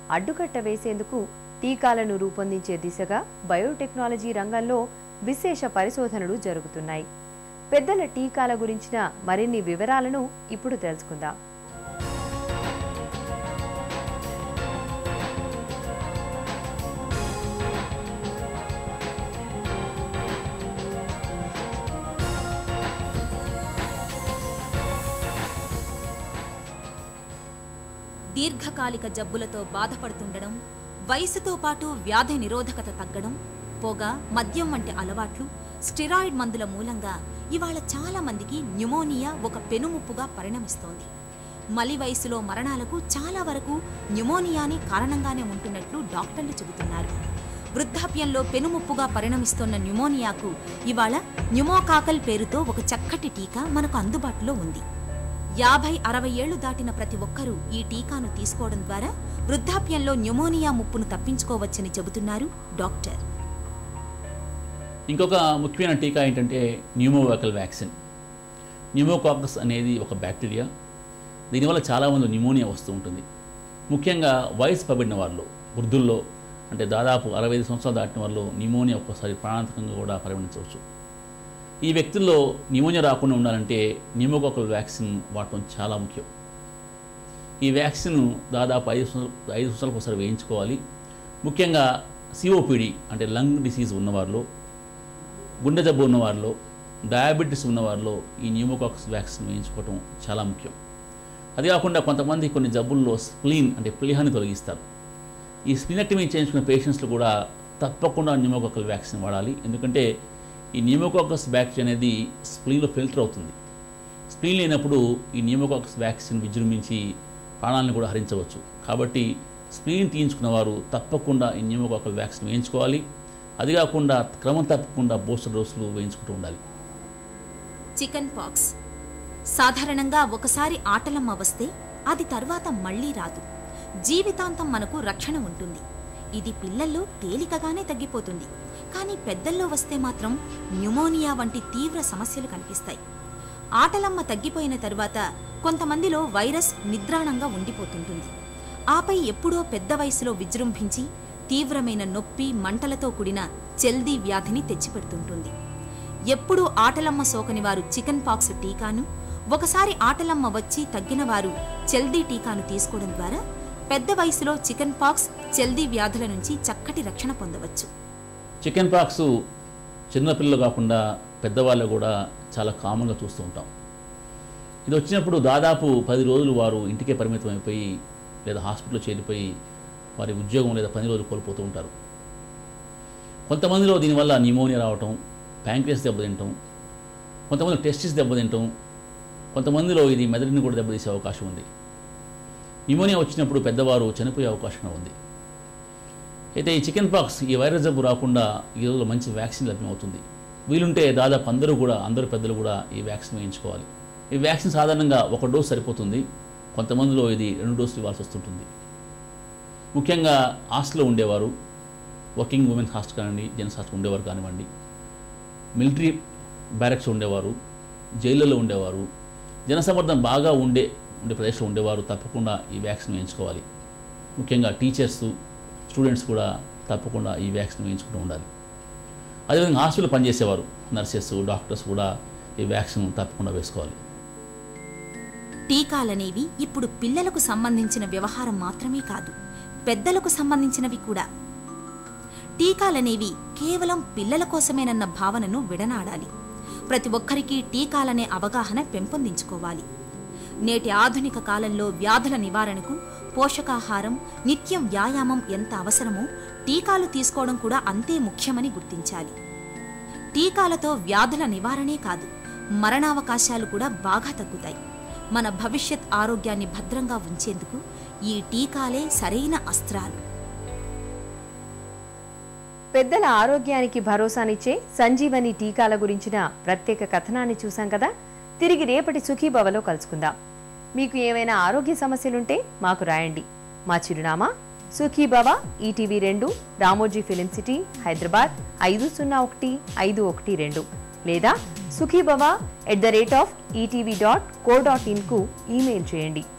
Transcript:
అడ్డుకట్ట వేసేందుకు టీకాలను రూపొందించే దిశగా బయోటెక్నాలజీ రంగంలో విశేష పరిశోధనలు జరుగుతున్నాయి పెద్దల టీకాల గురించిన మరిన్ని వివరాలను ఇప్పుడు తెలుసుకుందాం దీర్ఘకాలిక జబ్బులతో బాధపడుతుండడం వయసుతో పాటు వ్యాధి నిరోధకత తగ్గడం పొగ మద్యం వంటి అలవాట్లు స్టిరాయిడ్ మందుల మూలంగా ఇవాళ చాలా మందికి న్యూమోనియా ఒక పెనుముప్పుగా పరిణమిస్తోంది మలి వయసులో మరణాలకు చాలా వరకు న్యూమోనియాని కారణంగానే ఉంటున్నట్లు డాక్టర్లు చెబుతున్నారు వృద్ధాప్యంలో పెనుముప్పుగా పరిణమిస్తోన్న న్యూమోనియాకు ఇవాళ న్యూమోకాకల్ పేరుతో ఒక చక్కటి టీకా మనకు అందుబాటులో ఉంది యాభై అరవై ఏళ్లు దాటిన ప్రతి ఒక్కరూ ఈ టీకాను తీసుకోవడం ద్వారా వృద్ధాప్యంలో న్యూమోనియా ముప్పును తప్పించుకోవచ్చని చెబుతున్నారు డాక్టర్ ఇంకొక ముఖ్యమైన టీకా ఏంటంటే న్యూమోవాకల్ వ్యాక్సిన్ న్యూమోకాకస్ అనేది ఒక బ్యాక్టీరియా దీనివల్ల చాలామంది న్యూమోనియా వస్తూ ఉంటుంది ముఖ్యంగా వయసు పబడిన వారిలో వృద్ధుల్లో అంటే దాదాపు అరవై ఐదు సంవత్సరాలు దాటిన వారిలో న్యూమోనియా ఒక్కోసారి ప్రాణాంతకంగా కూడా పరిగణించవచ్చు ఈ వ్యక్తుల్లో న్యూమోనియా రాకుండా ఉండాలంటే న్యూమోకాకల్ వ్యాక్సిన్ వాడటం చాలా ముఖ్యం ఈ వ్యాక్సిన్ దాదాపు ఐదు సంవత్సరాలు ఐదు సంవత్సరాలకు ఒకసారి వేయించుకోవాలి ముఖ్యంగా సిఓపిడి అంటే లంగ్ డిసీజ్ ఉన్నవారిలో గుండె జబ్బు ఉన్నవారిలో డయాబెటీస్ ఉన్నవారిలో ఈ న్యూమోకాక్స్ వ్యాక్సిన్ వేయించుకోవటం చాలా ముఖ్యం అది కాకుండా కొంతమంది కొన్ని జబ్బుల్లో స్ప్లీన్ అంటే ప్లీహాన్ని తొలగిస్తారు ఈ స్ప్లీనెక్టమీ చేయించుకున్న పేషెంట్స్లో కూడా తప్పకుండా న్యూమోకాకల్ వ్యాక్సిన్ వాడాలి ఎందుకంటే ఈ న్యూమోకాకస్ బ్యాక్టీరియా అనేది స్ప్లీన్లో ఫిల్టర్ అవుతుంది స్ప్లీన్ లేనప్పుడు ఈ న్యూమోకాకస్ వ్యాక్సిన్ విజృంభించి ప్రాణాలను కూడా హరించవచ్చు కాబట్టి స్ప్లీన్ తీయించుకున్న వారు తప్పకుండా ఈ న్యూమోకాకల్ వ్యాక్సిన్ వేయించుకోవాలి అది కాకుండా క్రమం తప్పకుండా బూస్టర్ డోసులు వేయించుకుంటూ ఉండాలి చికెన్ పాక్స్ సాధారణంగా ఒకసారి ఆటలమ్మ వస్తే అది తర్వాత మళ్ళీ రాదు జీవితాంతం మనకు రక్షణ ఉంటుంది ఇది పిల్లల్లో తేలికగానే తగ్గిపోతుంది కానీ పెద్దల్లో వస్తే మాత్రం న్యూమోనియా వంటి తీవ్ర సమస్యలు కనిపిస్తాయి ఆటలమ్మ తగ్గిపోయిన తరువాత కొంతమందిలో వైరస్ నిద్రాణంగా ఉండిపోతుంటుంది ఆపై ఎప్పుడో పెద్ద వయసులో విజృంభించి తీవ్రమైన నొప్పి మంటలతో కూడిన చెల్దీ వ్యాధిని తెచ్చిపెడుతుంటుంది ఎప్పుడూ ఆటలమ్మ సోకని వారు చికెన్ పాక్స్ టీకాను ఒకసారి ఆటలమ్మ వచ్చి తగ్గిన వారు చెల్దీ టీకాను తీసుకోవడం ద్వారా పెద్ద వయసులో చికెన్ పాక్స్ చెల్దీ వ్యాధుల నుంచి చక్కటి రక్షణ పొందవచ్చు చికెన్ పాక్స్ చిన్నపిల్లలు కాకుండా పెద్దవాళ్ళు కూడా చాలా కామన్గా చూస్తూ ఉంటాం ఇది వచ్చినప్పుడు దాదాపు పది రోజులు వారు ఇంటికే పరిమితం అయిపోయి లేదా హాస్పిటల్లో చేరిపోయి వారి ఉద్యోగం లేదా పని రోజులు కోల్పోతూ ఉంటారు కొంతమందిలో దీనివల్ల న్యూమోనియా రావటం ప్యాంక్రియస్ దెబ్బతింటాం కొంతమంది టెస్టిస్ దెబ్బతింటాం కొంతమందిలో ఇది మెదడుని కూడా దెబ్బతీసే అవకాశం ఉంది న్యూమోనియా వచ్చినప్పుడు పెద్దవారు చనిపోయే అవకాశం ఉంది అయితే ఈ చికెన్ పాక్స్ ఈ వైరస్ జబ్బు రాకుండా ఈ రోజుల్లో మంచి వ్యాక్సిన్ లభ్యమవుతుంది వీలుంటే దాదాపు అందరూ కూడా అందరూ పెద్దలు కూడా ఈ వ్యాక్సిన్ వేయించుకోవాలి ఈ వ్యాక్సిన్ సాధారణంగా ఒక డోస్ సరిపోతుంది కొంతమందిలో ఇది రెండు డోసులు ఇవ్వాల్సి వస్తుంటుంది ముఖ్యంగా హాస్టల్లో ఉండేవారు వర్కింగ్ ఉమెన్స్ హాస్టల్ కానివ్వండి జెంట్స్ హాస్టల్ ఉండేవారు కానివ్వండి మిలిటరీ బ్యారక్స్ ఉండేవారు జైళ్ళలో ఉండేవారు జనసమర్థం బాగా ఉండే ఉండే ప్రదేశంలో ఉండేవారు తప్పకుండా ఈ వ్యాక్సిన్ వేయించుకోవాలి ముఖ్యంగా టీచర్స్ స్టూడెంట్స్ కూడా తప్పకుండా ఈ వ్యాక్సిన్ వేయించుకుంటూ ఉండాలి అదేవిధంగా హాస్పిటల్ పనిచేసేవారు నర్సెస్ డాక్టర్స్ కూడా ఈ వ్యాక్సిన్ తప్పకుండా వేసుకోవాలి టీకాలనేవి ఇప్పుడు పిల్లలకు సంబంధించిన వ్యవహారం మాత్రమే కాదు పెద్దలకు సంబంధించినవి కూడా టీకాలనేవి కేవలం పిల్లల కోసమేనన్న భావనను విడనాడాలి ప్రతి ఒక్కరికి టీకాలనే అవగాహన పెంపొందించుకోవాలి నేటి ఆధునిక కాలంలో వ్యాధుల నివారణకు పోషకాహారం నిత్యం వ్యాయామం ఎంత అవసరమో టీకాలు తీసుకోవడం కూడా అంతే ముఖ్యమని గుర్తించాలి టీకాలతో వ్యాధుల నివారణే కాదు మరణావకాశాలు కూడా బాగా తగ్గుతాయి మన భవిష్యత్ ఆరోగ్యాన్ని భద్రంగా ఉంచేందుకు ఈ టీకాలే సరైన అస్త్రాలు పెద్దల ఆరోగ్యానికి భరోసానిచ్చే సంజీవని టీకాల గురించిన ప్రత్యేక కథనాన్ని చూసాం కదా తిరిగి రేపటి సుఖీభవలో కలుసుకుందాం మీకు ఏమైనా ఆరోగ్య సమస్యలుంటే మాకు రాయండి మా చిరునామా సుఖీభవ ఈటీవీ రెండు రామోజీ ఫిలిం సిటీ హైదరాబాద్ ఐదు సున్నా ఒకటి ఐదు ఒకటి రెండు లేదా Sukhibhava at the rate of ETV dot co dot ఇన్కు ఈమెయిల్ చేయండి